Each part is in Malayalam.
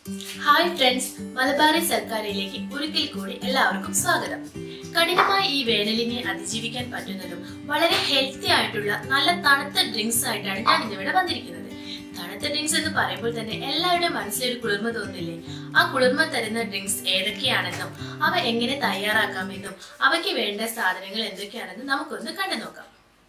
ഹായ് ഫ്രണ്ട്സ് മലബാറി സർക്കാരിലേക്ക് ഒരിക്കൽ കൂടി എല്ലാവർക്കും സ്വാഗതം കഠിനമായ ഈ വേനലിനെ അതിജീവിക്കാൻ പറ്റുന്നതും വളരെ ഹെൽത്തി ആയിട്ടുള്ള നല്ല തണുത്ത ഡ്രിങ്ക്സ് ആയിട്ടാണ് ഞാൻ ഇന്നിവിടെ വന്നിരിക്കുന്നത് തണുത്ത ഡ്രിങ്ക്സ് എന്ന് പറയുമ്പോൾ തന്നെ എല്ലാവരുടെയും മനസ്സിലൊരു കുളിർമ തോന്നില്ലേ ആ കുളിർമ തരുന്ന ഡ്രിങ്ക്സ് ഏതൊക്കെയാണെന്നും അവ എങ്ങനെ തയ്യാറാക്കാമെന്നും അവയ്ക്ക് വേണ്ട സാധനങ്ങൾ എന്തൊക്കെയാണെന്നും നമുക്കൊന്ന് കണ്ടു നോക്കാം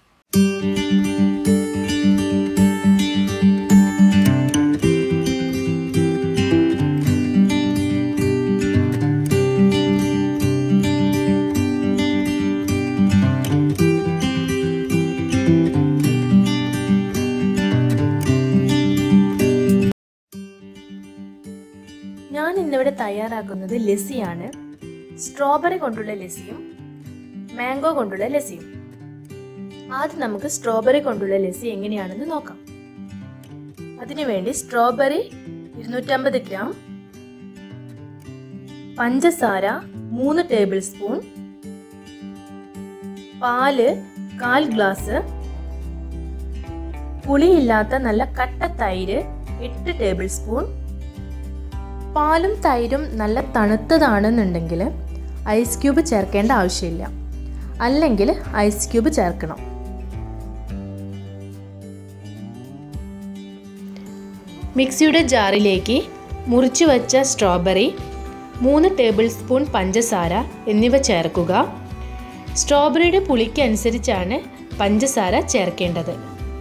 ഞാൻ ഇന്നിവിടെ തയ്യാറാക്കുന്നത് ലസ്സിയാണ് സ്ട്രോബെറി കൊണ്ടുള്ള ലസ്സിയും മാംഗോ കൊണ്ടുള്ള ലസ്സിയും ആദ്യം നമുക്ക് സ്ട്രോബെറി കൊണ്ടുള്ള ലസ്സി എങ്ങനെയാണെന്ന് നോക്കാം അതിനുവേണ്ടി സ്ട്രോബെറി ഇരുന്നൂറ്റമ്പത് ഗ്രാം പഞ്ചസാര മൂന്ന് ടേബിൾ സ്പൂൺ പാല് കാൽ ഗ്ലാസ് പുളിയില്ലാത്ത നല്ല കട്ട തൈര് എട്ട് ടേബിൾ സ്പൂൺ പാലും തൈരും നല്ല തണുത്തതാണെന്നുണ്ടെങ്കിൽ ഐസ് ക്യൂബ് ചേർക്കേണ്ട ആവശ്യമില്ല അല്ലെങ്കിൽ ഐസ് ക്യൂബ് ചേർക്കണം മിക്സിയുടെ ജാറിലേക്ക് മുറിച്ചു വച്ച സ്ട്രോബെറി മൂന്ന് ടേബിൾ സ്പൂൺ പഞ്ചസാര എന്നിവ ചേർക്കുക സ്ട്രോബെറിയുടെ പുളിക്ക് അനുസരിച്ചാണ് പഞ്ചസാര ചേർക്കേണ്ടത്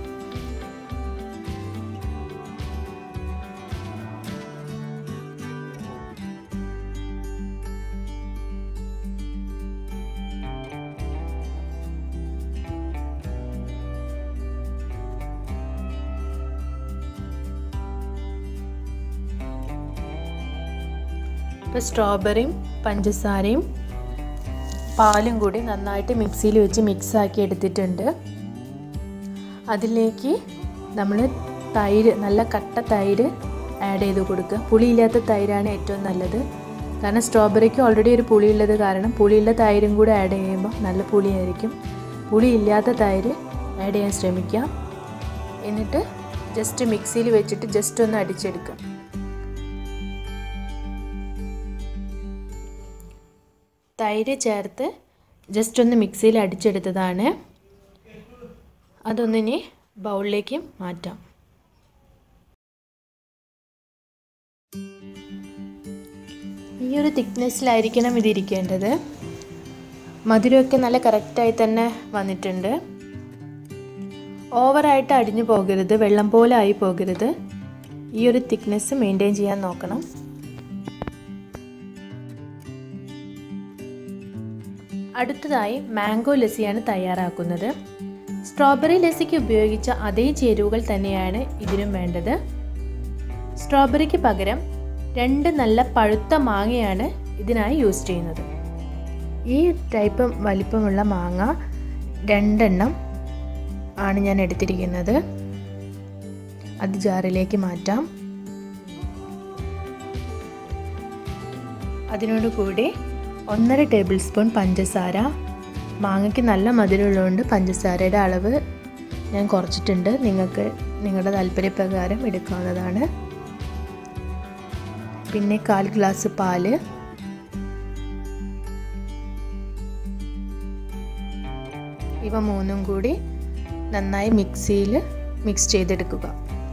ഇപ്പോൾ സ്ട്രോബെറിയും പഞ്ചസാരയും പാലും കൂടി നന്നായിട്ട് മിക്സിയിൽ വെച്ച് മിക്സ് ആക്കി എടുത്തിട്ടുണ്ട് അതിലേക്ക് നമ്മൾ തൈര് നല്ല കട്ട തൈര് ആഡ് ചെയ്ത് കൊടുക്കുക പുളിയില്ലാത്ത തൈരാണ് ഏറ്റവും നല്ലത് കാരണം സ്ട്രോബെറിക്ക് ഓൾറെഡി ഒരു പുളിയുള്ളത് കാരണം പുളിയുള്ള തൈരും കൂടെ ആഡ് ചെയ്യുമ്പോൾ നല്ല പുളിയായിരിക്കും പുളിയില്ലാത്ത തൈര് ആഡ് ചെയ്യാൻ ശ്രമിക്കുക എന്നിട്ട് ജസ്റ്റ് മിക്സിയിൽ വെച്ചിട്ട് ജസ്റ്റ് ഒന്ന് അടിച്ചെടുക്കുക തൈര് ചേർത്ത് ജസ്റ്റ് ഒന്ന് മിക്സിയിൽ അടിച്ചെടുത്തതാണ് അതൊന്നിനി ബൗളിലേക്ക് മാറ്റാം ഈ ഒരു തിക്നെസ്സിലായിരിക്കണം ഇതിരിക്കേണ്ടത് മധുരമൊക്കെ നല്ല കറക്റ്റായി തന്നെ വന്നിട്ടുണ്ട് ഓവറായിട്ട് അടിഞ്ഞു പോകരുത് വെള്ളം പോലെ ആയി പോകരുത് ഈ ഒരു തിക്നെസ് മെയിൻറ്റെയിൻ ചെയ്യാൻ നോക്കണം അടുത്തതായി മാംഗോ ലസ്സിയാണ് തയ്യാറാക്കുന്നത് സ്ട്രോബെറി ലസ്സിക്ക് ഉപയോഗിച്ച അതേ ചേരുവകൾ തന്നെയാണ് ഇതിനും വേണ്ടത് സ്ട്രോബെറിക്ക് പകരം രണ്ട് നല്ല പഴുത്ത മാങ്ങയാണ് ഇതിനായി യൂസ് ചെയ്യുന്നത് ഈ ടൈപ്പ് വലിപ്പമുള്ള മാങ്ങ രണ്ടെണ്ണം ആണ് ഞാൻ എടുത്തിരിക്കുന്നത് അത് ജാറിലേക്ക് മാറ്റാം അതിനോട് കൂടി ഒന്നര ടേബിൾ സ്പൂൺ പഞ്ചസാര മാങ്ങയ്ക്ക് നല്ല മധുരമുള്ളതുകൊണ്ട് പഞ്ചസാരയുടെ അളവ് ഞാൻ കുറച്ചിട്ടുണ്ട് നിങ്ങൾക്ക് നിങ്ങളുടെ താല്പര്യപ്രകാരം എടുക്കാവുന്നതാണ് പിന്നെ കാൽ ഗ്ലാസ് പാല് ഇവ മൂന്നും കൂടി നന്നായി മിക്സിയിൽ മിക്സ് ചെയ്തെടുക്കുക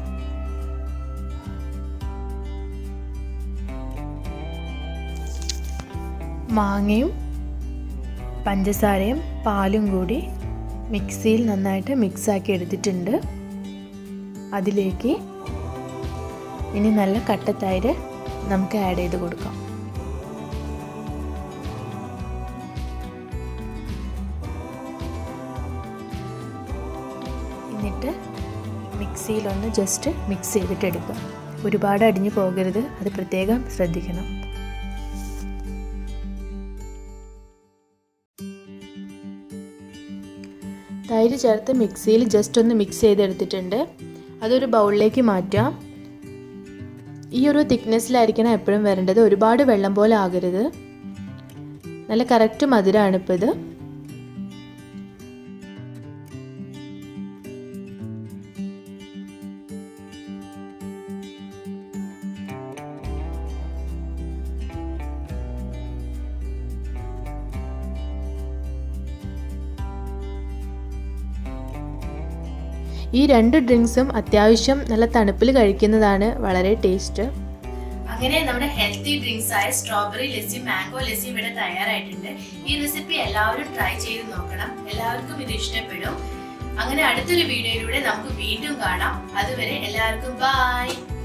മാങ്ങയും പഞ്ചസാരയും പാലും കൂടി മിക്സിയിൽ നന്നായിട്ട് മിക്സാക്കി എടുത്തിട്ടുണ്ട് അതിലേക്ക് ഇനി നല്ല കട്ടത്തൈര് നമുക്ക് ആഡ് ചെയ്ത് കൊടുക്കാം എന്നിട്ട് മിക്സിയിലൊന്ന് ജസ്റ്റ് മിക്സ് ചെയ്തിട്ട് എടുക്കുക ഒരുപാട് അടിഞ്ഞു പോകരുത് അത് പ്രത്യേകം ശ്രദ്ധിക്കണം തൈര് ചേർത്ത് മിക്സിയിൽ ജസ്റ്റ് ഒന്ന് മിക്സ് ചെയ്തെടുത്തിട്ടുണ്ട് അതൊരു ബൗളിലേക്ക് മാറ്റാം ഈ ഒരു തിക്നെസ്സിലായിരിക്കണം എപ്പോഴും വരേണ്ടത് ഒരുപാട് വെള്ളം പോലെ ആകരുത് നല്ല കറക്റ്റ് മധുരമാണ് ഇപ്പോൾ ഇത് ഈ രണ്ട് ഡ്രിങ്ക്സും അത്യാവശ്യം നല്ല തണുപ്പിൽ കഴിക്കുന്നതാണ് വളരെ ടേസ്റ്റ് അങ്ങനെ നമ്മുടെ ഹെൽത്തി ഡ്രിങ്ക്സ് ആയ സ്ട്രോബെറി ലസ്സി മാംഗോ ലസ്സി ഇവിടെ തയ്യാറായിട്ടുണ്ട് ഈ റെസിപ്പി എല്ലാവരും ട്രൈ ചെയ്ത് നോക്കണം എല്ലാവർക്കും ഇത് ഇഷ്ടപ്പെടും അങ്ങനെ അടുത്തൊരു വീഡിയോയിലൂടെ നമുക്ക് വീണ്ടും കാണാം അതുവരെ എല്ലാവർക്കും ബൈ